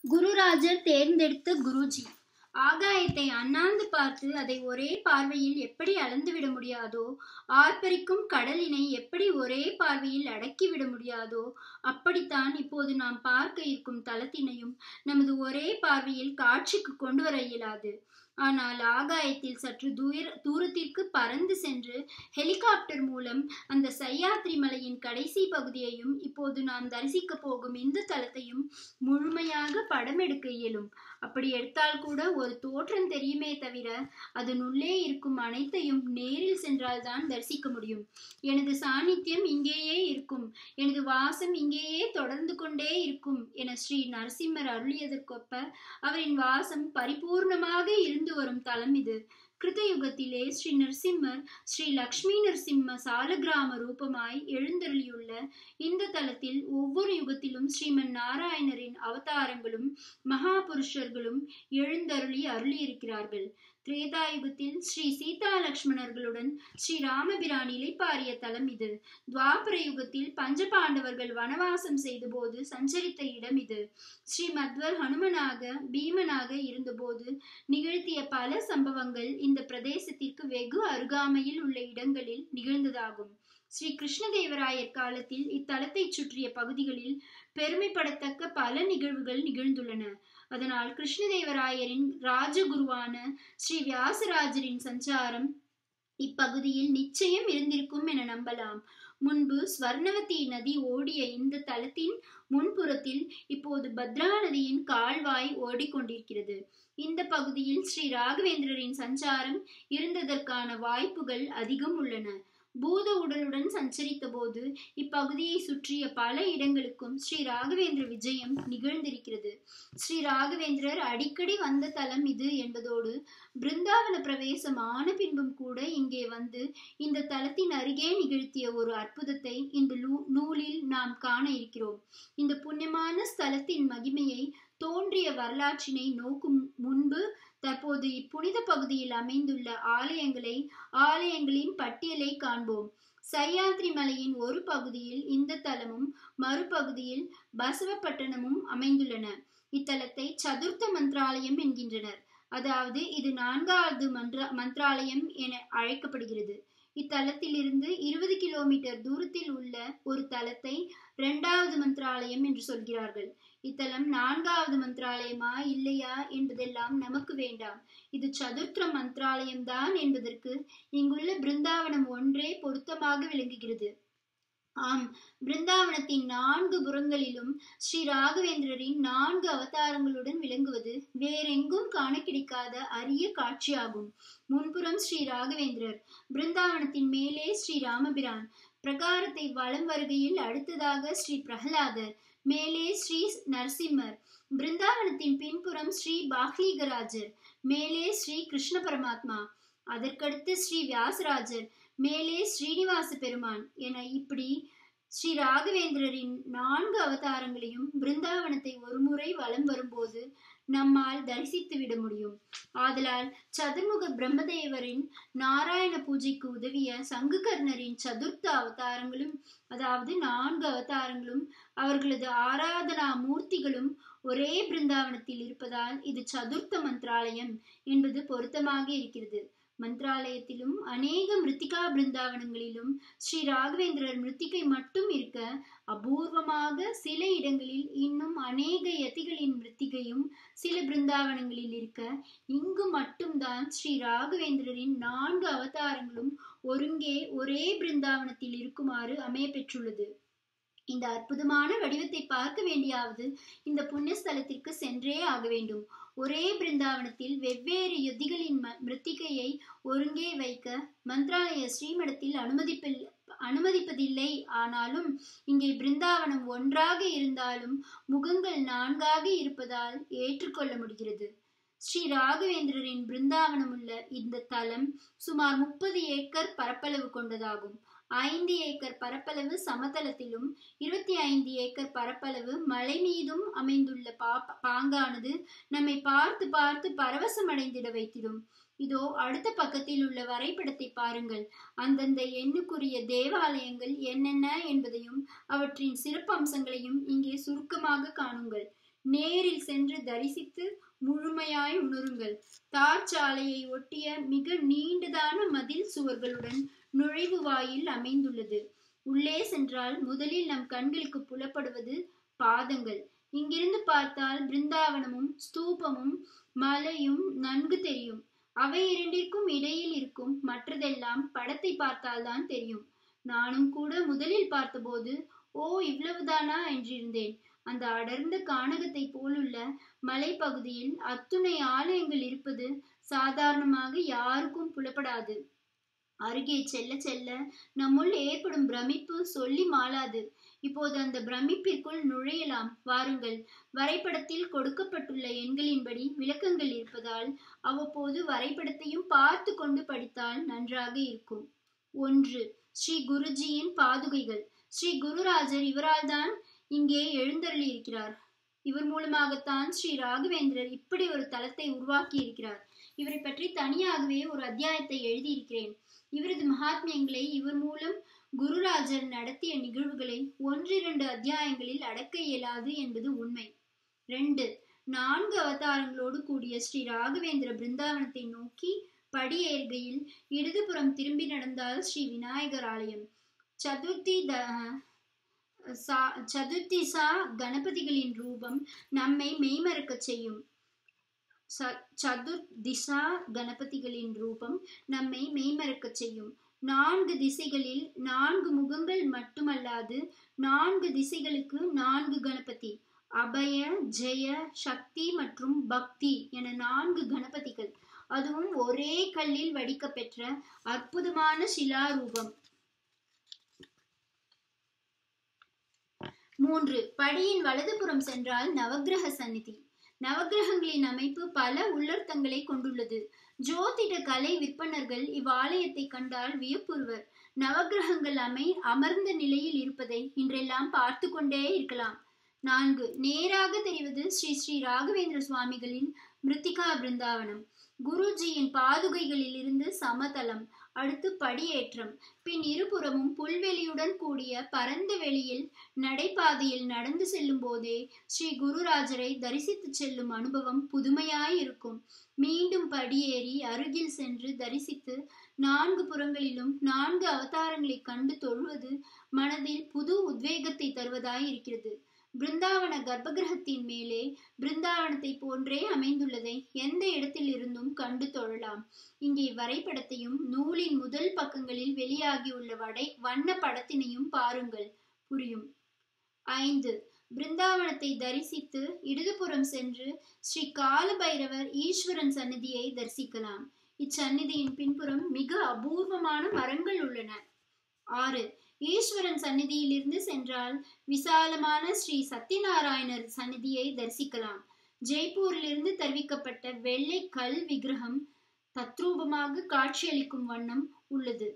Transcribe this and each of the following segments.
குருராஜர் தேர்ந்தெடுத்த குருஜி ஆகாயத்தை அண்ணாந்து பார்த்து அதை ஒரே பார்வையில் எப்படி அளந்துவிட முடியாதோ ஆர்ப்பரிக்கும் கடலினை எப்படி ஒரே பார்வையில் அடக்கிவிட முடியாதோ அப்படித்தான் இப்போது நாம் பார்க்க இருக்கும் தலத்தினையும் நமது ஒரே பார்வையில் காட்சிக்கு கொண்டு வர இயலாது ஆனால் ஆகாயத்தில் சற்று தூர தூரத்திற்கு பறந்து சென்று ஹெலிகாப்டர் மூலம் அந்த சையாத்ரி மலையின் கடைசி பகுதியையும் இப்போது நாம் தரிசிக்க போகும் இந்த தலத்தையும் முழுமையாக படம் எடுக்க இயலும் அப்படி எடுத்தால் கூட ஒரு தோற்றம் தெரியுமே தவிர அதனுள்ளே இருக்கும் அனைத்தையும் நேரில் சென்றால்தான் தரிசிக்க முடியும் எனது சாநித்தியம் இங்கேயே இருக்கும் எனது வாசம் இங்கேயே தொடர்ந்து கொண்டே இருக்கும் என ஸ்ரீ நரசிம்மர் அருளியதற்கொப்ப அவரின் வாசம் பரிபூர்ணமாக இருந்து வரும் தலம் இது கிருதயுகத்திலே ஸ்ரீ நரசிம்மர் ஸ்ரீ லக்ஷ்மி நரசிம்ம சாலகிராம ரூபமாய் எழுந்தருளியுள்ள இந்த தலத்தில் ஒவ்வொரு யுகத்திலும் ஸ்ரீமன் நாராயணரின் அவதாரங்களும் மகாபுருஷர்களும் எழுந்தருளி அருளியிருக்கிறார்கள் திரேதாயுகத்தில் ஸ்ரீ சீதா லக்ஷ்மணர்களுடன் ஸ்ரீ ராமபிரான் இலைப்பாரிய தலம் இது துவாபர யுகத்தில் பஞ்சபாண்டவர்கள் வனவாசம் செய்தபோது சஞ்சரித்த இடம் இது ஸ்ரீ மத்வர் ஹனுமனாக பீமனாக இருந்தபோது நிகழ்த்திய பல சம்பவங்கள் இந்த பிரதேசத்திற்கு வெகு அருகாமையில் உள்ள இடங்களில் நிகழ்ந்ததாகும் ஸ்ரீ கிருஷ்ணதேவராயர் காலத்தில் இத்தலத்தை சுற்றிய பகுதிகளில் பெருமைப்படத்தக்க பல நிகழ்வுகள் நிகழ்ந்துள்ளன அதனால் கிருஷ்ணதேவராயரின் ராஜகுருவான ஸ்ரீ வியாசராஜரின் சஞ்சாரம் இப்பகுதியில் நிச்சயம் இருந்திருக்கும் என நம்பலாம் முன்பு ஸ்வர்ணவதி நதி ஓடிய இந்த தலத்தின் முன்புறத்தில் இப்போது பத்ரா நதியின் கால்வாய் ஓடிக்கொண்டிருக்கிறது இந்த பகுதியில் ஸ்ரீ ராகவேந்திரரின் சஞ்சாரம் இருந்ததற்கான வாய்ப்புகள் அதிகம் உள்ளன பூத உடலுடன் சஞ்சரித்த போது இப்பகுதியை சுற்றிய பல இடங்களுக்கும் ஸ்ரீ ராகவேந்திர விஜயம் நிகழ்ந்திருக்கிறது ஸ்ரீ ராகவேந்திரர் அடிக்கடி வந்த தலம் இது என்பதோடு பிருந்தாவன பிரவேசம் ஆன பின்பும் கூட இங்கே வந்து இந்த தலத்தின் அருகே நிகழ்த்திய ஒரு அற்புதத்தை இந்த நூலில் நாம் காண இருக்கிறோம் இந்த புண்ணியமான ஸ்தலத்தின் மகிமையை தோன்றிய வரலாற்றினை நோக்கும் முன்பு தற்போது இப்புனித பகுதியில் அமைந்துள்ள ஆலயங்களை ஆலயங்களின் பட்டியலை காண்போம் சையாத்ரி மலையின் ஒரு பகுதியில் இந்த தலமும் மறுபகுதியில் பசவப்பட்டணமும் அமைந்துள்ளன இத்தலத்தை சதுர்த்த மந்திராலயம் என்கின்றனர் அதாவது இது நான்காவது மன்ற மந்திராலயம் என அழைக்கப்படுகிறது இத்தலத்திலிருந்து இருபது கிலோமீட்டர் தூரத்தில் உள்ள ஒரு தலத்தை இரண்டாவது மந்திராலயம் என்று சொல்கிறார்கள் இத்தலம் நான்காவது மந்திராலயமா இல்லையா என்பதெல்லாம் நமக்கு வேண்டாம் இது சதுர்த்த மந்திராலயம் தான் என்பதற்கு இங்குள்ள பிருந்தாவனம் ஒன்றே பொருத்தமாக விளங்குகிறது ஆம் பிருந்தாவனத்தின் நான்கு புறங்களிலும் ஸ்ரீ ராகவேந்திரரின் நான்கு அவதாரங்களுடன் விளங்குவது வேறெங்கும் காண கிடைக்காத அரிய காட்சியாகும் முன்புறம் ஸ்ரீ ராகவேந்திரர் பிருந்தாவனத்தின் மேலே ஸ்ரீ ராமபிரான் பிரகாரத்தை வலம் வருகையில் அடுத்ததாக ஸ்ரீ பிரகலாதர் மேலே ஸ்ரீ நரசிம்மர் பிருந்தாவனத்தின் பின்புறம் ஸ்ரீ பாக்லீகராஜர் மேலே ஸ்ரீ கிருஷ்ண பரமாத்மா அதற்கடுத்து ஸ்ரீ வியாசராஜர் மேலே ஸ்ரீனிவாச பெருமான் என இப்படி ஸ்ரீ ராகவேந்திரரின் நான்கு அவதாரங்களையும் பிருந்தாவனத்தை ஒருமுறை வலம் வரும்போது நம்மால் தரிசித்து விட முடியும் ஆதலால் சதுர்முக பிரம்மதேவரின் நாராயண பூஜைக்கு உதவிய சங்குகர்ணரின் சதுர்த்த அவதாரங்களும் அதாவது நான்கு அவதாரங்களும் அவர்களது ஆராதனா மூர்த்திகளும் ஒரே பிருந்தாவனத்தில் இருப்பதால் இது சதுர்த்த மந்திராலயம் என்பது பொருத்தமாக இருக்கிறது மந்திராலயத்திலும் அநேக மிருத்திகா பிருந்தாவனங்களிலும் ஸ்ரீ ராகவேந்திரர் மிருத்திகை மட்டும் இருக்க அபூர்வமாக சில இடங்களில் இன்னும் அநேக யதிகளின் மிருத்திகையும் சில பிருந்தாவனங்களில் இருக்க இங்கு மட்டும்தான் ஸ்ரீ ராகவேந்திரரின் நான்கு அவதாரங்களும் ஒருங்கே ஒரே பிருந்தாவனத்தில் இருக்குமாறு அமைய பெற்றுள்ளது இந்த அற்புதமான வடிவத்தை பார்க்க வேண்டியாவது இந்த புண்ணியஸ்தலத்திற்கு சென்றே ஆக வேண்டும் ஒரே பிருந்தாவனத்தில் வெவ்வேறு யுத்திகளின் மிருத்திகையை ஒருங்கே வைக்க மந்திராலய ஸ்ரீமடத்தில் அனுமதிப்பில் அனுமதிப்பதில்லை ஆனாலும் இங்கே பிருந்தாவனம் ஒன்றாக இருந்தாலும் முகங்கள் நான்காக இருப்பதால் ஏற்றுக்கொள்ள முடிகிறது ஸ்ரீ ராகவேந்திரரின் பிருந்தாவனம் உள்ள இந்த தலம் சுமார் முப்பது ஏக்கர் பரப்பளவு கொண்டதாகும் ஐந்து ஏக்கர் பரப்பளவு சமதளத்திலும் இருபத்தி ஐந்து ஏக்கர் பரப்பளவு மலை மீதும் அமைந்துள்ள பா பாங்கானது நம்மை பார்த்து பார்த்து பரவசமடைந்திட வைத்திடும் இதோ அடுத்த பக்கத்தில் உள்ள வரைபடத்தை பாருங்கள் அந்தந்த எண்ணுக்குரிய தேவாலயங்கள் என்னென்ன என்பதையும் அவற்றின் சிறப்பு அம்சங்களையும் இங்கே சுருக்கமாக காணுங்கள் நேரில் சென்று தரிசித்து முழுமையாய் உணருங்கள் தார் சாலையை ஒட்டிய மிக நீண்டதான மதில் சுவர்களுடன் நுழைவு வாயில் அமைந்துள்ளது உள்ளே சென்றால் முதலில் நம் கண்களுக்கு புலப்படுவது பாதங்கள் இங்கிருந்து பார்த்தால் பிருந்தாவனமும் ஸ்தூபமும் மலையும் நன்கு தெரியும் அவை இரண்டிற்கும் இடையில் இருக்கும் மற்றதெல்லாம் படத்தை பார்த்தால்தான் தெரியும் நானும் கூட முதலில் பார்த்தபோது ஓ இவ்வளவுதானா என்றிருந்தேன் அந்த அடர்ந்த கானகத்தை போலுள்ள மலைப்பகுதியில் அத்துணை ஆலயங்கள் இருப்பது சாதாரணமாக யாருக்கும் புலப்படாது அருகே செல்ல செல்ல நம்முள் ஏற்படும் பிரமிப்பு சொல்லி மாளாது இப்போது அந்த பிரமிப்பிற்குள் நுழையலாம் வாருங்கள் வரைபடத்தில் கொடுக்கப்பட்டுள்ள எண்களின்படி விளக்கங்கள் இருப்பதால் அவ்வப்போது வரைபடத்தையும் பார்த்து கொண்டு படித்தால் நன்றாக இருக்கும் ஒன்று ஸ்ரீ குருஜியின் பாதுகைகள் ஸ்ரீ குருராஜர் இவரால் தான் இங்கே எழுந்தருளி இருக்கிறார் இவர் மூலமாகத்தான் ஸ்ரீ ராகவேந்திரர் இப்படி ஒரு தளத்தை உருவாக்கி இருக்கிறார் இவரை பற்றி தனியாகவே ஒரு அத்தியாயத்தை எழுதியிருக்கிறேன் இவரது மகாத்மியங்களை இவர் மூலம் குருராஜர் நடத்திய நிகழ்வுகளை ஒன்றிரண்டு அத்தியாயங்களில் அடக்க இயலாது என்பது உண்மை ரெண்டு நான்கு அவதாரங்களோடு கூடிய ஸ்ரீ ராகவேந்திர பிருந்தாவனத்தை நோக்கி படியேறுகையில் இடதுபுறம் திரும்பி நடந்தால் ஸ்ரீ விநாயகர் ஆலயம் சதுர்த்தி த சதுர்த்திசா கணபதிகளின் ரூபம் நம்மை மெய்மறக்க செய்யும் சதுர் திசா கணபதிகளின் ரூபம் நம்மை மெய்மறக்க செய்யும் நான்கு திசைகளில் நான்கு முகங்கள் மட்டுமல்லாது நான்கு திசைகளுக்கு நான்கு கணபதி அபய ஜெய சக்தி மற்றும் பக்தி என நான்கு கணபதிகள் அதுவும் ஒரே கல்லில் வடிக்க பெற்ற அற்புதமான சிலாரூபம் மூன்று படியின் வலதுபுறம் சென்றால் நவக்கிரக சந்நிதி நவக்கிரகங்களின் அமைப்பு பல உள்ளர்த்தங்களை கொண்டுள்ளது ஜோதிட கலை விற்பனர்கள் இவ்வாலயத்தை கண்டால் வியப்புறுவர் நவக்கிரகங்கள் அமை அமர்ந்த நிலையில் இருப்பதை இன்றெல்லாம் பார்த்து கொண்டே இருக்கலாம் நான்கு நேராக தெரிவது ஸ்ரீ ஸ்ரீ ராகவேந்திர சுவாமிகளின் மிருத்திகா பிருந்தாவனம் குருஜியின் பாதுகைகளில் இருந்து சமதளம் அடுத்து படியேற்றம் பின் இருபுறமும் புல்வெளியுடன் கூடிய பரந்த வெளியில் நடைபாதையில் நடந்து செல்லும் போதே ஸ்ரீ குருராஜரை தரிசித்து செல்லும் அனுபவம் புதுமையாய் இருக்கும் மீண்டும் படியேறி அருகில் சென்று தரிசித்து நான்கு புறங்களிலும் நான்கு அவதாரங்களை கண்டு தொழுவது மனதில் புது உத்வேகத்தை தருவதாய் இருக்கிறது பிருந்தாவன கர்ப்பகிரகத்தின் மேலே பிருந்தாவனத்தை போன்றே அமைந்துள்ளதை எந்த இடத்தில் இருந்தும் கண்டு தொழலாம் இங்கே வரைபடத்தையும் நூலின் முதல் பக்கங்களில் வெளியாகியுள்ள வடை வண்ண படத்தினையும் பாருங்கள் புரியும் ஐந்து பிருந்தாவனத்தை தரிசித்து இடதுபுறம் சென்று ஸ்ரீ காலபைரவர் ஈஸ்வரன் சந்நிதியை தரிசிக்கலாம் இச்சந்நிதியின் பின்புறம் மிக அபூர்வமான மரங்கள் உள்ளன ஆறு ஈஸ்வரன் சந்நிதியிலிருந்து சென்றால் விசாலமான ஸ்ரீ சத்யநாராயணர் சந்நிதியை தரிசிக்கலாம் ஜெய்ப்பூரிலிருந்து தெரிவிக்கப்பட்ட வெள்ளை கல் விக்கிரகம் தத்ரூபமாக காட்சியளிக்கும் வண்ணம் உள்ளது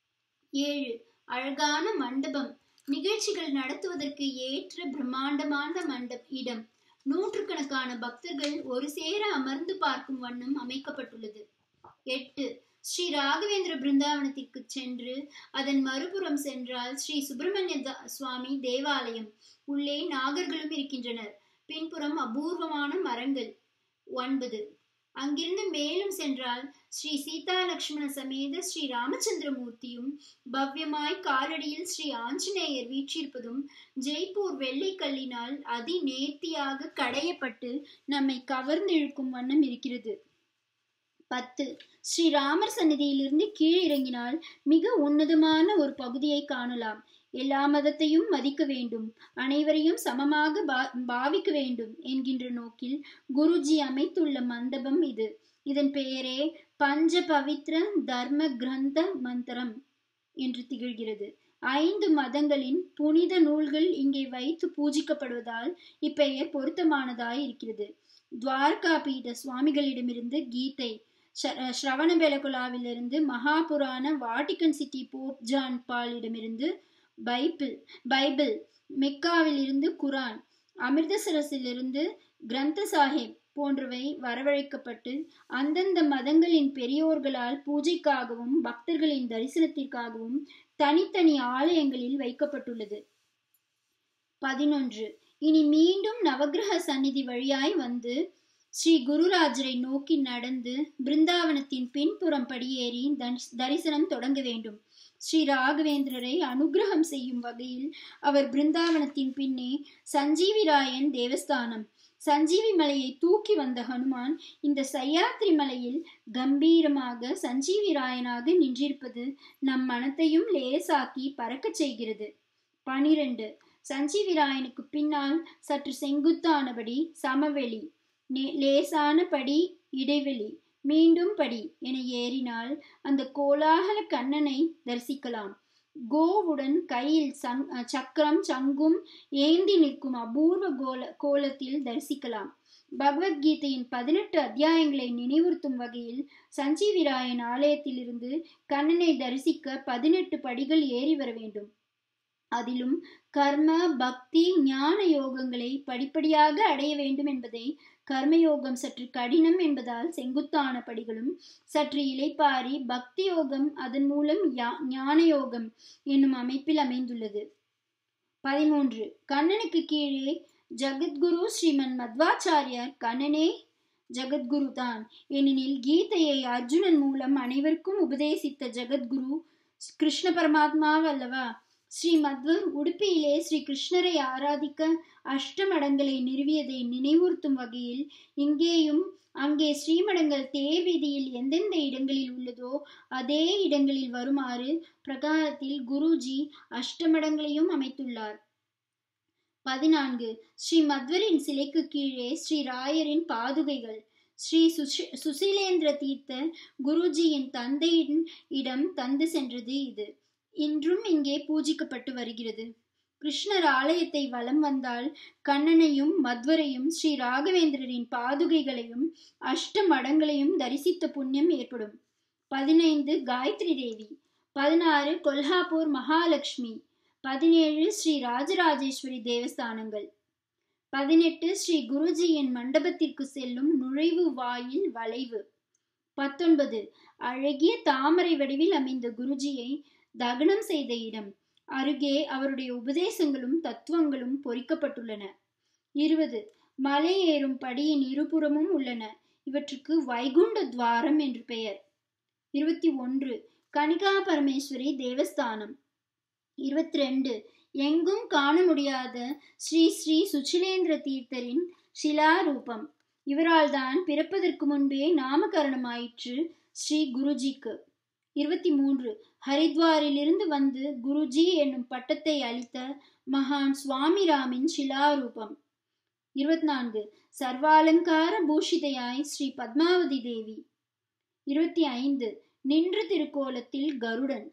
ஏழு அழகான மண்டபம் நிகழ்ச்சிகள் நடத்துவதற்கு ஏற்ற பிரம்மாண்டமான மண்டப இடம் நூற்றுக்கணக்கான பக்தர்கள் ஒரு சேர அமர்ந்து பார்க்கும் வண்ணம் அமைக்கப்பட்டுள்ளது எட்டு ஸ்ரீ ராகவேந்திர பிருந்தாவனத்திற்கு சென்று அதன் மறுபுறம் சென்றால் ஸ்ரீ சுப்பிரமணிய சுவாமி தேவாலயம் உள்ளே நாகர்களும் இருக்கின்றனர் பின்புறம் அபூர்வமான மரங்கள் ஒன்பது அங்கிருந்து மேலும் சென்றால் ஸ்ரீ சீதா லக்ஷ்மண சமேத ஸ்ரீ ராமச்சந்திரமூர்த்தியும் பவ்யமாய் காலடியில் ஸ்ரீ ஆஞ்சநேயர் வீற்றிருப்பதும் ஜெய்ப்பூர் வெள்ளைக்கல்லினால் அதி நேர்த்தியாக கடையப்பட்டு நம்மை கவர்ந்திழுக்கும் வண்ணம் இருக்கிறது பத்து ஸ்ரீ ராமர் சந்நிதியிலிருந்து கீழ் இறங்கினால் மிக உன்னதமான ஒரு பகுதியை காணலாம் எல்லா மதத்தையும் மதிக்க வேண்டும் அனைவரையும் சமமாக பா பாவிக்க வேண்டும் என்கின்ற நோக்கில் குருஜி அமைத்துள்ள மண்டபம் இது இதன் பெயரே பஞ்ச பவித்ர தர்ம கிரந்த மந்திரம் என்று திகழ்கிறது ஐந்து மதங்களின் புனித நூல்கள் இங்கே வைத்து பூஜிக்கப்படுவதால் இப்பெயர் பொருத்தமானதாய் இருக்கிறது துவாரகா பீட சுவாமிகளிடமிருந்து கீதை ஸ்ரவண பெலகுலாவிலிருந்து Mahapurana Vatican City Pope John பாலிடமிருந்து பைபிள் பைபிள் மெக்காவில் இருந்து குரான் அமிர்தசரஸிலிருந்து கிரந்த சாஹிப் போன்றவை வரவழைக்கப்பட்டு அந்தந்த மதங்களின் பெரியோர்களால் பூஜைக்காகவும் பக்தர்களின் தரிசனத்திற்காகவும் தனித்தனி ஆலயங்களில் வைக்கப்பட்டுள்ளது பதினொன்று இனி மீண்டும் நவக்கிரக சந்நிதி வழியாய் வந்து ஸ்ரீ குருராஜரை நோக்கி நடந்து பிருந்தாவனத்தின் பின்புறம் படியேறி தரிசனம் தொடங்க வேண்டும் ஸ்ரீ ராகவேந்திரரை அனுகிரகம் செய்யும் வகையில் அவர் பிருந்தாவனத்தின் பின்னே சஞ்சீவிராயன் தேவஸ்தானம் சஞ்சீவி மலையை தூக்கி வந்த ஹனுமான் இந்த சையாத்ரி மலையில் கம்பீரமாக சஞ்சீவிராயனாக நின்றிருப்பது நம் மனத்தையும் லேசாக்கி பறக்கச் செய்கிறது பனிரெண்டு சஞ்சீவிராயனுக்கு பின்னால் சற்று செங்குத்தானபடி சமவெளி லேசான படி இடைவெளி மீண்டும் படி என ஏறினால் அந்த கோலாகல கண்ணனை தரிசிக்கலாம் கோவுடன் கையில் சங் சக்கரம் சங்கும் ஏந்தி நிற்கும் அபூர்வ கோல கோலத்தில் தரிசிக்கலாம் பகவத்கீதையின் பதினெட்டு அத்தியாயங்களை நினைவுறுத்தும் வகையில் சஞ்சீவிராயன் ஆலயத்திலிருந்து கண்ணனை தரிசிக்க பதினெட்டு படிகள் ஏறி வர வேண்டும் அதிலும் கர்ம பக்தி ஞான யோகங்களை படிப்படியாக அடைய வேண்டும் என்பதை கர்மயோகம் சற்று கடினம் என்பதால் செங்குத்தான படிகளும் சற்று இலைப்பாரி பக்தி யோகம் அதன் மூலம் ஞான யோகம் என்னும் அமைப்பில் அமைந்துள்ளது பதிமூன்று கண்ணனுக்கு கீழே ஜகத்குரு ஸ்ரீமன் மத்வாச்சாரியார் கண்ணனே ஜகத்குரு தான் ஏனெனில் கீதையை அர்ஜுனன் மூலம் அனைவருக்கும் உபதேசித்த ஜகத்குரு கிருஷ்ண பரமாத்மாவல்லவா ஸ்ரீ மத்வர் உடுப்பியிலே ஸ்ரீ கிருஷ்ணரை ஆராதிக்க அஷ்டமடங்களை நிறுவியதை நினைவுறுத்தும் வகையில் இங்கேயும் அங்கே ஸ்ரீமடங்கள் தேர் வீதியில் எந்தெந்த இடங்களில் உள்ளதோ அதே இடங்களில் வருமாறு பிரகாரத்தில் குருஜி அஷ்டமடங்களையும் அமைத்துள்ளார் பதினான்கு ஸ்ரீ மத்வரின் சிலைக்கு கீழே ஸ்ரீ ராயரின் பாதுகைகள் ஸ்ரீ சுஷி சுசீலேந்திர தீர்த்த குருஜியின் தந்தையின் இடம் தந்து சென்றது இது இன்றும் இங்கே பூஜிக்கப்பட்டு வருகிறது கிருஷ்ணர் ஆலயத்தை வலம் வந்தால் கண்ணனையும் மத்வரையும் ஸ்ரீ ராகவேந்திரரின் பாதுகைகளையும் அஷ்ட மடங்களையும் தரிசித்த புண்ணியம் ஏற்படும் பதினைந்து காயத்ரி தேவி பதினாறு கொல்ஹாப்பூர் மகாலட்சுமி பதினேழு ஸ்ரீ ராஜராஜேஸ்வரி தேவஸ்தானங்கள் பதினெட்டு ஸ்ரீ குருஜியின் மண்டபத்திற்கு செல்லும் நுழைவு வாயில் வளைவு பத்தொன்பது அழகிய தாமரை வடிவில் அமைந்த குருஜியை தகனம் செய்த இடம் அருகே அவருடைய உபதேசங்களும் தத்துவங்களும் பொறிக்கப்பட்டுள்ளன இருபது மலை ஏறும் படியின் இருபுறமும் உள்ளன இவற்றுக்கு வைகுண்ட துவாரம் என்று பெயர் இருபத்தி ஒன்று கனிகா பரமேஸ்வரி தேவஸ்தானம் இருபத்தி ரெண்டு எங்கும் காண முடியாத ஸ்ரீ ஸ்ரீ சுச்சிலேந்திர தீர்த்தரின் சிலாரூபம் இவரால் தான் பிறப்பதற்கு முன்பே நாமகரணமாயிற்று ஸ்ரீ குருஜிக்கு இருபத்தி மூன்று ஹரித்வாரிலிருந்து வந்து குருஜி என்னும் பட்டத்தை அளித்த மகான் சுவாமிராமின் சிலாரூபம் இருபத்தி நான்கு சர்வாலங்கார பூஷிதையாய் ஸ்ரீ பத்மாவதி தேவி இருபத்தி ஐந்து நின்று திருக்கோலத்தில் கருடன்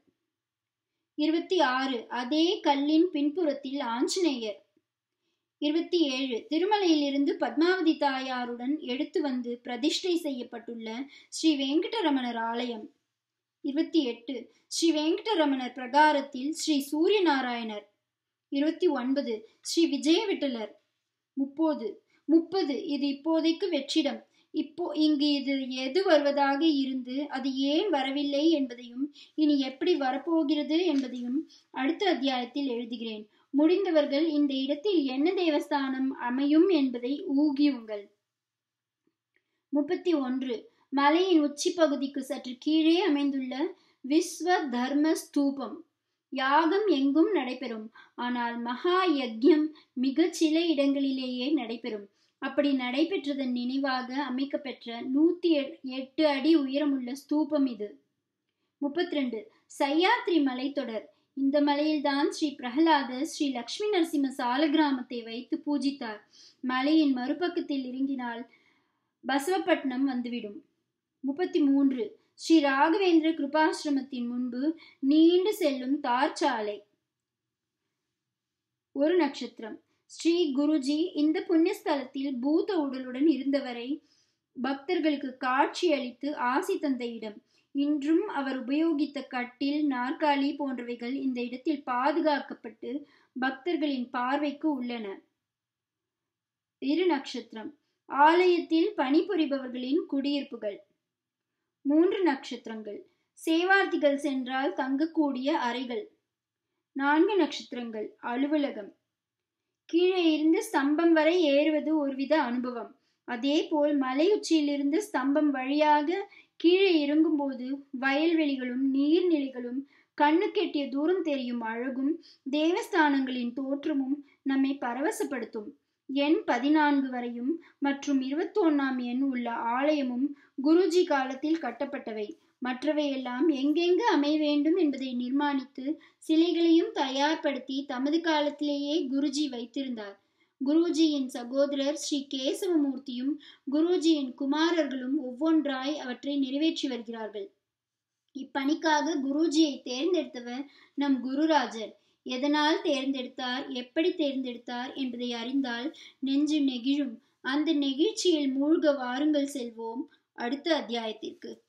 இருபத்தி ஆறு அதே கல்லின் பின்புறத்தில் ஆஞ்சநேயர் இருபத்தி ஏழு திருமலையிலிருந்து பத்மாவதி தாயாருடன் எடுத்து வந்து பிரதிஷ்டை செய்யப்பட்டுள்ள ஸ்ரீ வெங்கடரமணர் ஆலயம் இருபத்தி எட்டு ஸ்ரீ வெங்கடரமணர் பிரகாரத்தில் ஸ்ரீ சூரிய நாராயணர் இருபத்தி ஒன்பது ஸ்ரீ விஜய விட்டலர் முப்பது முப்பது இது இப்போதைக்கு வெற்றிடம் இப்போ இங்கு இது எது வருவதாக இருந்து அது ஏன் வரவில்லை என்பதையும் இனி எப்படி வரப்போகிறது என்பதையும் அடுத்த அத்தியாயத்தில் எழுதுகிறேன் முடிந்தவர்கள் இந்த இடத்தில் என்ன தேவஸ்தானம் அமையும் என்பதை ஊகியுங்கள் முப்பத்தி ஒன்று மலையின் உச்சி பகுதிக்கு சற்று கீழே அமைந்துள்ள விஸ்வ தர்ம ஸ்தூபம் யாகம் எங்கும் நடைபெறும் ஆனால் மகா யக்யம் மிக சில இடங்களிலேயே நடைபெறும் அப்படி நடைபெற்றதன் நினைவாக அமைக்கப்பெற்ற நூத்தி எட்டு அடி உயரமுள்ள ஸ்தூபம் இது முப்பத்தி ரெண்டு சையாத்ரி மலைத்தொடர் இந்த மலையில்தான் ஸ்ரீ பிரகலாதர் ஸ்ரீ லக்ஷ்மி நரசிம்ம சால கிராமத்தை வைத்து பூஜித்தார் மலையின் மறுபக்கத்தில் இறங்கினால் பசவப்பட்டினம் வந்துவிடும் முப்பத்தி மூன்று ஸ்ரீ ராகவேந்திர கிருபாசிரமத்தின் முன்பு நீண்டு செல்லும் தார் சாலை ஒரு நட்சத்திரம் ஸ்ரீ குருஜி இந்த புண்ணியஸ்தலத்தில் பூத உடலுடன் இருந்தவரை பக்தர்களுக்கு காட்சி அளித்து ஆசி தந்த இடம் இன்றும் அவர் உபயோகித்த கட்டில் நாற்காலி போன்றவைகள் இந்த இடத்தில் பாதுகாக்கப்பட்டு பக்தர்களின் பார்வைக்கு உள்ளன இரு நட்சத்திரம் ஆலயத்தில் பணிபுரிபவர்களின் குடியிருப்புகள் மூன்று நட்சத்திரங்கள் சேவார்த்திகள் சென்றால் தங்கக்கூடிய அறைகள் நான்கு நட்சத்திரங்கள் அலுவலகம் கீழே இருந்து ஸ்தம்பம் வரை ஏறுவது ஒருவித அனுபவம் அதேபோல் மலை உச்சியிலிருந்து ஸ்தம்பம் வழியாக கீழே இறங்கும்போது வயல்வெளிகளும் நீர்நிலைகளும் கண்ணு கெட்டிய தூரம் தெரியும் அழகும் தேவஸ்தானங்களின் தோற்றமும் நம்மை பரவசப்படுத்தும் எண் பதினான்கு வரையும் மற்றும் இருபத்தொன்னாம் எண் உள்ள ஆலயமும் குருஜி காலத்தில் கட்டப்பட்டவை மற்றவையெல்லாம் எங்கெங்கு அமைய வேண்டும் என்பதை நிர்மாணித்து சிலைகளையும் தயார்படுத்தி தமது காலத்திலேயே குருஜி வைத்திருந்தார் குருஜியின் சகோதரர் ஸ்ரீ கேசவமூர்த்தியும் குருஜியின் குமாரர்களும் ஒவ்வொன்றாய் அவற்றை நிறைவேற்றி வருகிறார்கள் இப்பணிக்காக குருஜியை தேர்ந்தெடுத்தவர் நம் குருராஜர் எதனால் தேர்ந்தெடுத்தார் எப்படி தேர்ந்தெடுத்தார் என்பதை அறிந்தால் நெஞ்சு நெகிழும் அந்த நெகிழ்ச்சியில் மூழ்க வாருங்கள் செல்வோம் அடுத்த அத்தியாயத்திற்கு